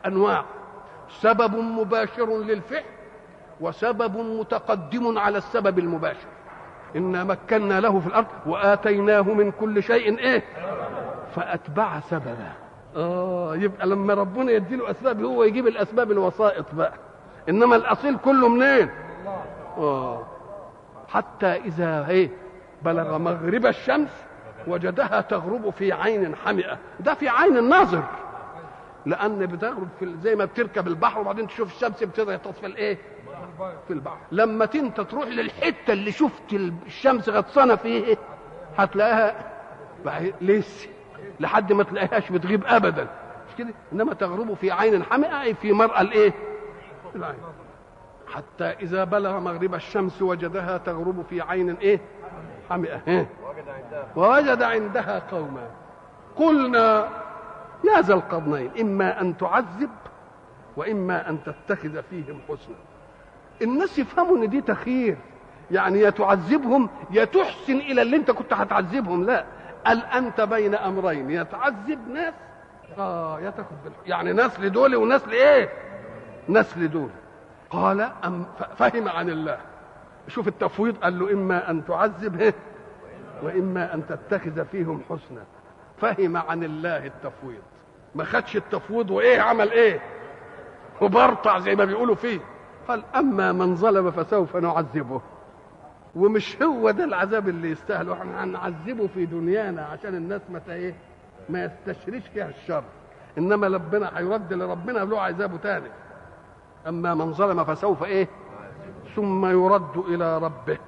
انواع سبب مباشر للفعل وسبب متقدم على السبب المباشر انا مكنا له في الارض واتيناه من كل شيء ايه فاتبع سببا اه يبقى لما ربنا يديله اسباب هو يجيب الاسباب الوسائط بقى انما الاصيل كله منين اه حتى اذا ايه بلغ مغرب الشمس وجدها تغرب في عين حمئه ده في عين الناظر لان بتغرب في زي ما بتركب البحر وبعدين تشوف الشمس بتغطس في الايه في البحر لما انت تروح للحته اللي شفت الشمس غطسانه فيه هتلاقيها لسه لحد ما تلاقيهاش بتغيب ابدا مش كده انما تغرب في عين حمئه اي في مرأى الايه العين حتى اذا بلغ مغرب الشمس وجدها تغرب في عين ايه حمئه إيه؟ ووجد عندها قوما قلنا يا ذا القرنين اما ان تعذب واما ان تتخذ فيهم حسنا الناس يفهموا ان دي تخيير يعني يا تعذبهم يا تحسن الى اللي انت كنت هتعذبهم لا قال انت بين امرين يا تعذب ناس اه يا تاخد يعني ناس لدول وناس لايه ناس لدول قال أم فهم عن الله شوف التفويض قال له اما ان تعذب واما ان تتخذ فيهم حسنا فهم عن الله التفويض ما خدش التفويض وايه عمل ايه وبرطع زي ما بيقولوا فيه قال اما من ظلم فسوف نعذبه ومش هو ده العذاب اللي يستاهله احنا هنعذبه في دنيانا عشان الناس ما ايه ما يستشريش فيها الشر انما ربنا هيرد لربنا له عذابه تاني اما من ظلم فسوف ايه ثم يرد الى ربه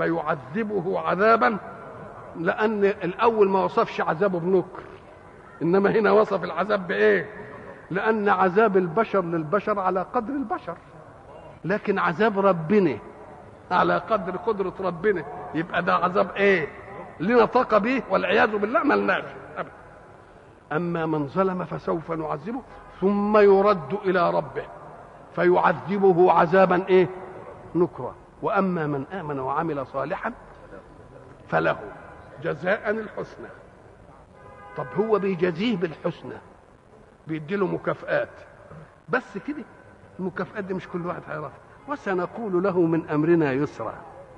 فيعذبه عذابا لان الاول ما وصفش عذابه بنكر انما هنا وصف العذاب بايه لان عذاب البشر للبشر على قدر البشر لكن عذاب ربنا على قدر قدرة ربنا يبقى ده عذاب ايه لنا طاقة به والعياذ بالله ملناش أبدا أما من ظلم فسوف نعذبه ثم يرد إلى ربه فيعذبه عذابا ايه نكرا وأما من آمن وعمل صالحا فله جزاء الحسنى طب هو بيجازيه بالحسنى بيديله مكافآت بس كده المكافآت دي مش كل واحد هيعرفها وسنقول له من امرنا يسرا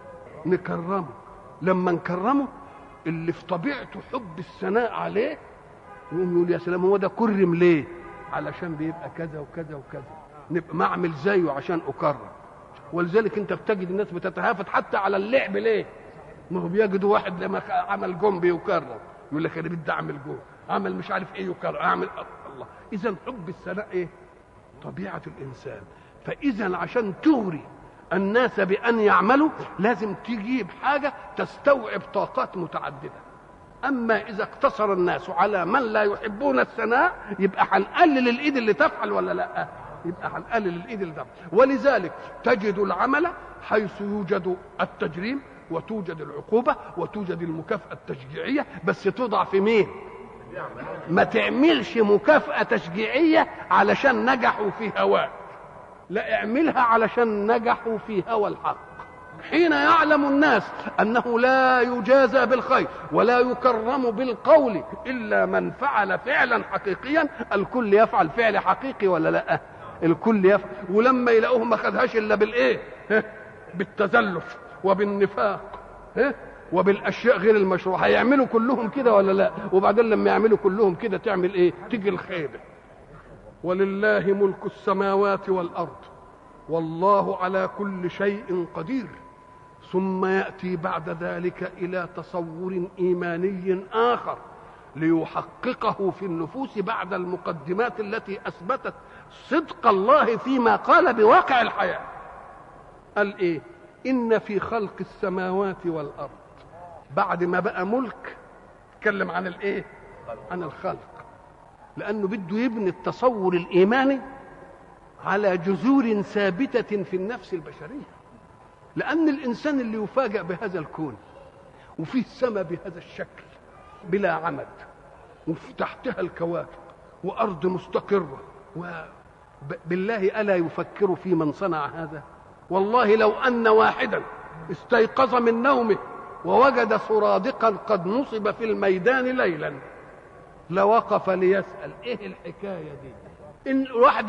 نكرمه لما نكرمه اللي في طبيعته حب الثناء عليه يقوم يقول يا سلام هو ده كرم ليه علشان بيبقى كذا وكذا وكذا نبقى ما اعمل زيه عشان اكرم ولذلك انت بتجد الناس بتتهافت حتى على اللعب ليه ما هو بيجدوا واحد لما عمل جون بيكرم يقول لك انا بدي اعمل جون عمل مش عارف ايه يكرم اعمل الله اذا حب الثناء ايه طبيعه الانسان فاذا عشان تغري الناس بان يعملوا لازم تجيب حاجه تستوعب طاقات متعدده اما اذا اقتصر الناس على من لا يحبون الثناء يبقى هنقلل الايد اللي تفعل ولا لا يبقى هنقلل الايد اللي تفعل ولذلك تجد العمل حيث يوجد التجريم وتوجد العقوبه وتوجد المكافاه التشجيعيه بس توضع في مين ما تعملش مكافاه تشجيعيه علشان نجحوا في هواك لا اعملها علشان نجحوا في هوى الحق حين يعلم الناس انه لا يجازى بالخير ولا يكرم بالقول الا من فعل فعلا حقيقيا الكل يفعل فعل حقيقي ولا لا الكل يفعل ولما يلاقوه ما خدهاش الا بالايه بالتزلف وبالنفاق وبالاشياء غير المشروعه هيعملوا كلهم كده ولا لا وبعدين لما يعملوا كلهم كده تعمل ايه تيجي الخيبه ولله ملك السماوات والارض والله على كل شيء قدير ثم ياتي بعد ذلك الى تصور ايماني اخر ليحققه في النفوس بعد المقدمات التي اثبتت صدق الله فيما قال بواقع الحياه قال ايه ان في خلق السماوات والارض بعد ما بقى ملك تكلم عن الايه عن الخلق لانه بده يبني التصور الايماني على جذور ثابته في النفس البشريه لان الانسان اللي يفاجأ بهذا الكون وفيه السماء بهذا الشكل بلا عمد وفي تحتها الكواكب وارض مستقره بالله الا يفكر في من صنع هذا والله لو ان واحدا استيقظ من نومه ووجد سرادقا قد نصب في الميدان ليلا لوقف ليسال ايه الحكايه دي ان واحد